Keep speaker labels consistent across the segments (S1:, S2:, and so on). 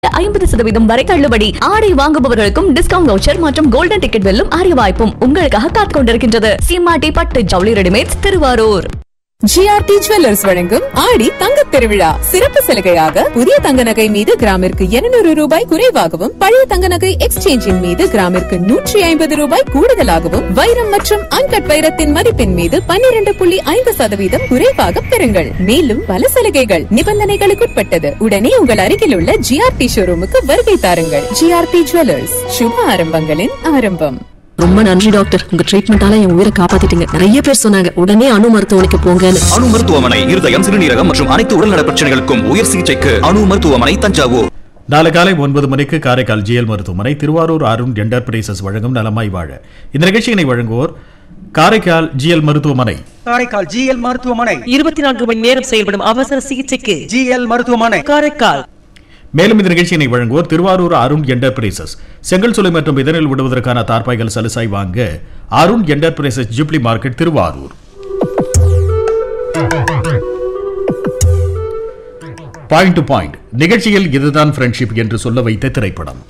S1: ஐம்பது சதவீதம் வரை தள்ளுபடி ஆடை வாங்குபவர்களுக்கும் டிஸ்கவுண்ட் வவுச்சர் மற்றும் கோல்டன் டிக்கெட் வெல்லும் அரிய வாய்ப்பும் உங்களுக்காக காத்துக் கொண்டிருக்கின்றது சீமாட்டி பட்டு ஜவுளி ரெடிமேட்ஸ் திருவாரூர்
S2: ஜிஆர்டி ஜுவல்லர்ஸ் வழங்கும் ஆடி தங்கத் திருவிழா சிறப்பு சலுகையாக புதிய தங்க நகை மீது கிராமிற்கு 200 ரூபாய் குறைவாகவும் பழைய தங்க நகை எக்ஸ்சேஞ்சின் மீது கிராமிற்கு நூற்றி ஐம்பது ரூபாய் கூடுதலாகவும் வைரம் மற்றும் அன்கட் வைரத்தின் மதிப்பின் மீது 12.5% புள்ளி ஐந்து சதவீதம் குறைவாக பெறுங்கள் மேலும் பல சலுகைகள் நிபந்தனைகளுக்குட்பட்டது உடனே உங்கள் அருகில் உள்ள ஜிஆர்டி ஷோரூமுக்கு வருகை தாருங்கள் ஜிஆர்டி ஜுவல்லர்ஸ் சுப ஆரம்பங்களின் ஆரம்பம்
S3: ரொம்ப நன்றி டாக்டர் உங்க ட்ரீட்மெண்டால என் உயிரை காப்பாத்திட்டீங்க நிறைய பேர் சொன்னாங்க உடனே அணு மருத்துவமனைக்கு போங்கன்னு
S4: அணு மருத்துவமனை இருதயம் சிறுநீரகம் மற்றும் அனைத்து உடல்நல பிரச்சனைகளுக்கும் உயர் சிகிச்சைக்கு அணு மருத்துவமனை தஞ்சாவூர்
S5: நாளை காலை ஒன்பது மணிக்கு காரைக்கால் ஜிஎல் மருத்துவமனை திருவாரூர் அருண் என்டர்பிரைசஸ் வழங்கும் நலமாய் வாழ இந்த நிகழ்ச்சியினை வழங்குவோர் காரைக்கால் ஜிஎல் மருத்துவமனை
S6: காரைக்கால் ஜிஎல் மருத்துவமனை
S7: இருபத்தி நான்கு மணி நேரம் செயல்படும் அவசர சிகிச்சைக்கு
S6: ஜிஎல் மருத்துவமனை
S7: காரைக்கால்
S5: மேலும் இந்த நிகழ்ச்சியினை வழங்குவோர் திருவாரூர் அருண் என்டர்பிரைசஸ் செங்கல் சுலை மற்றும் இதனில் விடுவதற்கான தார்பாய்கள் சலுசாய் வாங்க Arun enterprises jubilee market Thiruvarur point to point நிகழ்ச்சியில் இதுதான் ஃப்ரெண்ட்ஷிப் என்று சொல்ல வைத்த திரைப்படம்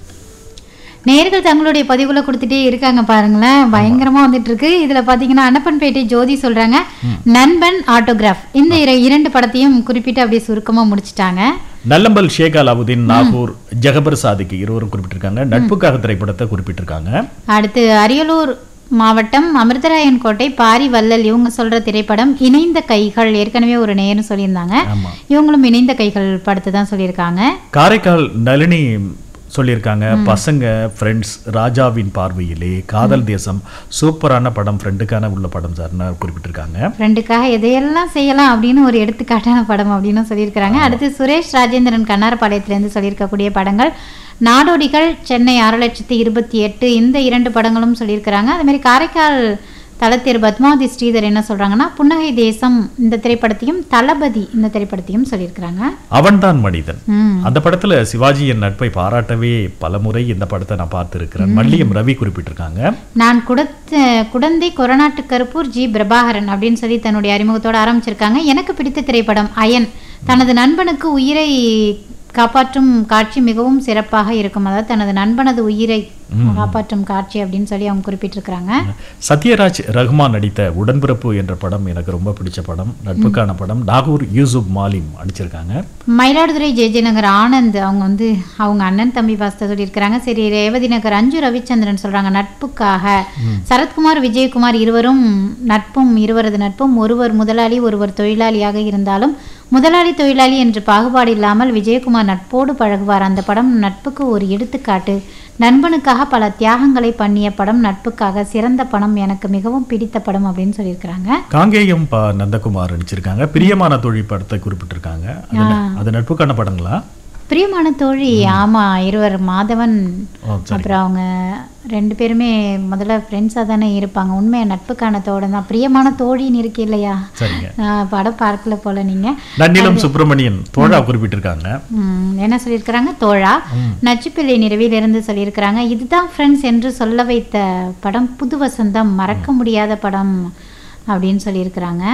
S8: நேர்கள் தங்களுடைய பதிவுல கொடுத்துட்டே இருக்காங்க பாருங்களேன் பயங்கரமா வந்துட்டு இருக்கு இதுல பாத்தீங்கன்னா அன்னப்பன்பேட்டை ஜோதி சொல்றாங்க நண்பன் ஆட்டோகிராஃப் இந்த இர- இரண்டு படத்தையும் குறிப்பிட்டு அப்படியே சுருக்கமா முடிச்சிட்டாங்க
S5: நல்லம்பல் ஷேக் அலாவுதீன் நாகூர் ஜெகபர் சாதிக்கு இருவரும் குறிப்பிட்டிருக்காங்க நட்புக்காக திரைப்படத்தை குறிப்பிட்டிருக்காங்க
S8: அடுத்து அரியலூர் மாவட்டம் அமிர்தராயன் கோட்டை பாரி வள்ளல் இவங்க சொல்ற திரைப்படம் இணைந்த கைகள் ஏற்கனவே ஒரு நேர்னு சொல்லியிருந்தாங்க
S5: ஆமா.
S8: இவங்களும் இணைந்த கைகள் படத்தை தான் சொல்லியிருக்காங்க
S5: காரைக்கால் நளினி சொல்லியிருக்காங்க பசங்க ஃப்ரெண்ட்ஸ் ராஜாவின் பார்வையிலே காதல் தேசம் சூப்பரான படம் ஃப்ரெண்டுக்கான உள்ள படம் சார்னு குறிப்பிட்டிருக்காங்க
S8: ஃப்ரெண்டுக்காக எதையெல்லாம் செய்யலாம் அப்படின்னு ஒரு எடுத்துக்காட்டான படம் அப்படின்னு சொல்லியிருக்கிறாங்க அடுத்து சுரேஷ் ராஜேந்திரன் கண்ணாரப்பாளையத்திலேருந்து சொல்லியிருக்கக்கூடிய படங்கள் நாடோடிகள் சென்னை ஆறு லட்சத்தி இருபத்தி எட்டு இந்த இரண்டு படங்களும் சொல்லியிருக்கிறாங்க அதே மாதிரி காரைக்கால் தலத்தேர் பத்மாவதி ஸ்ரீதர் என்ன சொல்றாங்கன்னா புன்னகை தேசம் இந்த திரைப்படத்தையும் தளபதி இந்த திரைப்படத்தையும் சொல்லியிருக்கிறாங்க
S5: அவன்தான் மனிதன்
S8: ம்.
S5: அந்த படத்துல சிவாஜியின் நட்பை பாராட்டவே பலமுறை இந்த படத்தை நான் பார்த்திருக்கிறேன் மல்லியம் ரவி குறிப்பிட்டிருக்காங்க
S8: நான் குடத்த குடந்தை கொரநாட்டு கருப்பூர் ஜி பிரபாகரன் அப்படின்னு சொல்லி தன்னுடைய அறிமுகத்தோட ஆரம்பிச்சிருக்காங்க எனக்கு பிடித்த திரைப்படம் அயன் தனது நண்பனுக்கு உயிரை காப்பாற்றும் காட்சி மிகவும் சிறப்பாக இருக்கும் அதாவது தனது நண்பனது உயிரை காப்பாற்றும் காட்சி அப்படின்னு சொல்லி அவங்க குறிப்பிட்டிருக்கிறாங்க
S5: சத்யராஜ் ரஹ்மான் நடித்த உடன்பிறப்பு என்ற படம் எனக்கு ரொம்ப பிடிச்ச படம் நட்புக்கான படம் நாகூர் யூசுப் மாலிம் நடிச்சிருக்காங்க
S8: மயிலாடுதுறை ஜே ஜே நகர் ஆனந்த் அவங்க வந்து அவங்க அண்ணன் தம்பி பாஸ்தா சொல்லியிருக்கிறாங்க சரி ரேவதி நகர் அஞ்சு ரவிச்சந்திரன் சொல்றாங்க நட்புக்காக சரத்குமார் விஜயகுமார் இருவரும் நட்பும் இருவரது நட்பும் ஒருவர் முதலாளி ஒருவர் தொழிலாளியாக இருந்தாலும் முதலாளி தொழிலாளி என்று பாகுபாடு இல்லாமல் விஜயகுமார் நட்போடு பழகுவார் அந்த படம் நட்புக்கு ஒரு எடுத்துக்காட்டு நண்பனுக்காக பல தியாகங்களை பண்ணிய படம் நட்புக்காக சிறந்த படம் எனக்கு மிகவும் பிடித்த படம் அப்படின்னு சொல்லியிருக்கிறாங்க
S5: காங்கேயம் ப நந்தகுமார் நடிச்சிருக்காங்க பிரியமான தொழில் படத்தை குறிப்பிட்டிருக்காங்க அது ந- அது நட்புக்கான படங்களா
S8: பிரியமான தோழி ஆமா இருவர் மாதவன்
S5: ஓ, சரி.
S8: அப்புறம் அவங்க ரெண்டு பேருமே முதல்ல ஃப்ரெண்ட்ஸாக தானே இருப்பாங்க உண்மையா நட்புக்கான தோழன் தான் பிரியமான தோழின்னு இருக்கு இல்லையா
S5: சரிங்க
S8: நான் படம் பார்க்கல போல நீங்க
S5: நன்னிலம் சுப்பிரமணியன் தோழா குறிப்பிட்டிருக்காங்க
S8: ம், என்ன சொல்லியிருக்கிறாங்க தோழா நச்சுப்பிள்ளை நிறைவிலிருந்து சொல்லியிருக்கிறாங்க இதுதான் ஃப்ரெண்ட்ஸ் என்று சொல்ல வைத்த படம் புது வசந்தம் மறக்க முடியாத படம் அப்படின்னு சொல்லியிருக்கிறாங்க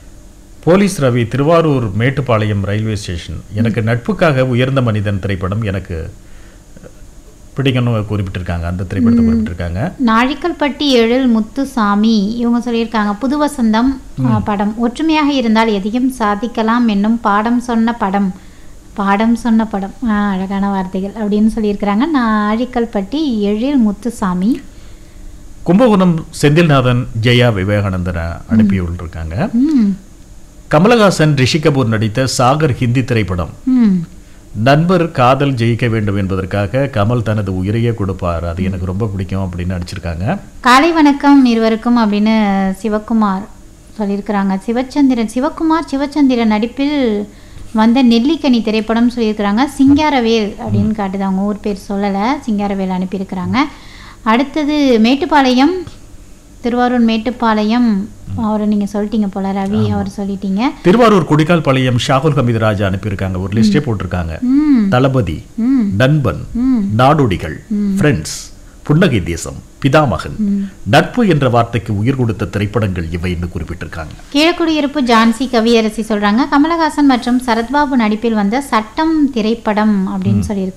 S5: police Ravi Thiruvarur Mettupalayam railway station எனக்கு நட்புக்காக உயர்ந்த மனிதன் திரைப்படம் எனக்கு பிடிக்கணும் குறிப்பிட்டிருக்காங்க அந்த திரைப்படத்தை குறிப்பிட்டிருக்காங்க
S8: நாழிக்கல்பட்டி எழில் முத்துசாமி இவங்க சொல்லியிருக்காங்க புது வசந்தம் ஆ, படம் ஒற்றுமையாக இருந்தால் எதையும் சாதிக்கலாம் என்னும் பாடம் சொன்ன படம் பாடம் சொன்ன படம் ஆ, அழகான வார்த்தைகள் அப்படின்னு சொல்லியிருக்கிறாங்க நாழிக்கல்பட்டி எழில் முத்துசாமி
S5: கும்பகோணம் செந்தில்நாதன் ஜெயா விவேகானந்தனை அனுப்பியுள்ளிருக்காங்க
S8: ம்
S5: கமலஹாசன் ரிஷி கபூர் நடித்த சாகர் ஹிந்தி திரைப்படம்
S8: ம்
S5: நண்பர் காதல் ஜெயிக்க வேண்டும் என்பதற்காக கமல் தனது உயிரையே கொடுப்பார் அது எனக்கு ரொம்ப பிடிக்கும் அப்படின்னு நடிச்சிருக்காங்க
S8: காலை வணக்கம் இருவருக்கும் அப்படின்னு சிவகுமார் சொல்லியிருக்கிறாங்க சிவச்சந்திரன் சிவகுமார் சிவச்சந்திரன் நடிப்பில் வந்த நெல்லிக்கனி திரைப்படம் சொல்லியிருக்கிறாங்க சிங்காரவேல் அப்படின்னு காட்டுது அவங்க ஊர் பேர் சொல்லலை சிங்காரவேல் அனுப்பியிருக்கிறாங்க அடுத்தது மேட்டுப்பாளையம் திருவாரூர் மேட்டுப்பாளையம் அவரை நீங்கள் சொல்லிட்டீங்க போல ரவி அவர் சொல்லிட்டீங்க
S5: திருவாரூர் குடிக்கால் பாளையம் ஷாகுல் ஹமீது ராஜா அனுப்பியிருக்காங்க ஒரு லிஸ்டே போட்டிருக்காங்க
S8: ம்
S5: தளபதி
S8: ம்
S5: நண்பன்
S8: ம்
S5: நாடோடிகள் ஃப்ரெண்ட்ஸ் புன்னகை தேசம் பிதாமகன் நட்பு என்ற வார்த்தைக்கு உயிர் கொடுத்த திரைப்படங்கள் இவைன்னு குறிப்பிட்டிருக்காங்க
S8: கீழக்குடியிருப்பு ஜான்சி கவியரசி சொல்றாங்க கமலஹாசன் மற்றும் சரத்பாபு நடிப்பில் வந்த சட்டம் திரைப்படம் அப்படின்னு சொல்லியிருக்காங்க